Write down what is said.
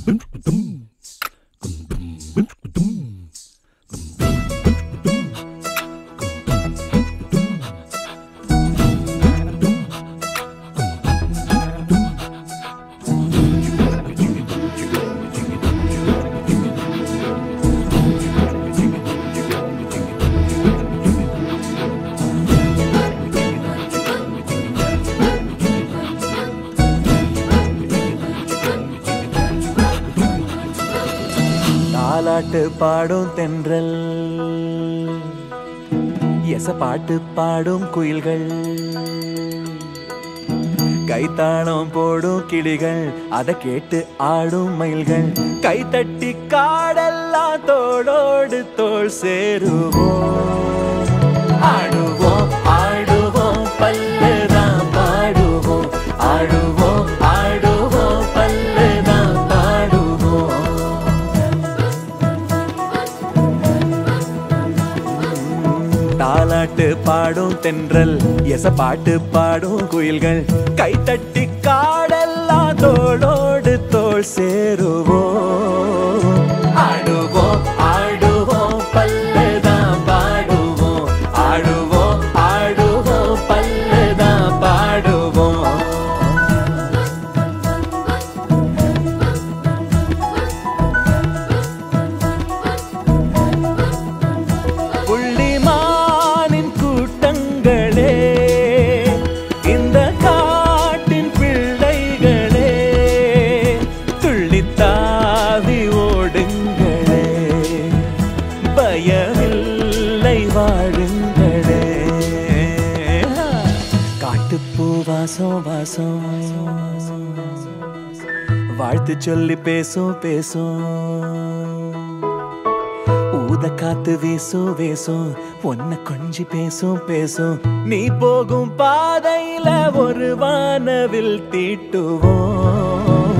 தாலாட்டு பாடும் தென்றல் எச பாட்டு பாடும் குயில்கள் கைத்தாளம் போடும் கிளிகள் அதை கேட்டு ஆடும் மயில்கள் கைத்தட்டி காடெல்லாம் தோளோடு தோள் சேருவோம் ஆடுவோம் ஆடுவோம் பல்லுதான் பாடுவோம் ஆடுவோம் ஆடுவோம் பல்லுதான் பாடுவோம் தாலாட்டு பாடும் தென்றல் எச பாட்டு பாடும் குயில்கள் கைத்தட்டி காடெல்லாம் தோளோடு தோள் சேருவோம் ஆடுவோம் ஆடுவோம் பல்லுதான் பாடுவோம் ஆடுவோம் ஆடுவோம் பல்லுதான் பாடுவோம் புள்ளிமானின் கூட்டங்களே இந்த காட்டின் பிள்ளைகளே துள்ளித்தாவி ஓடுங்களே பயமில்லை வாழுங்களே காட்டுப்பூ வாசம் வாசம் வாழ்த்து சொல்லி பேசும் பேசும் ஊத காத்து வீசும் வீசும் ஒன்ன கொஞ்சி பேசும் பேசும் நீ போகும் பாதையில ஒரு வானவில் தீட்டுவோம்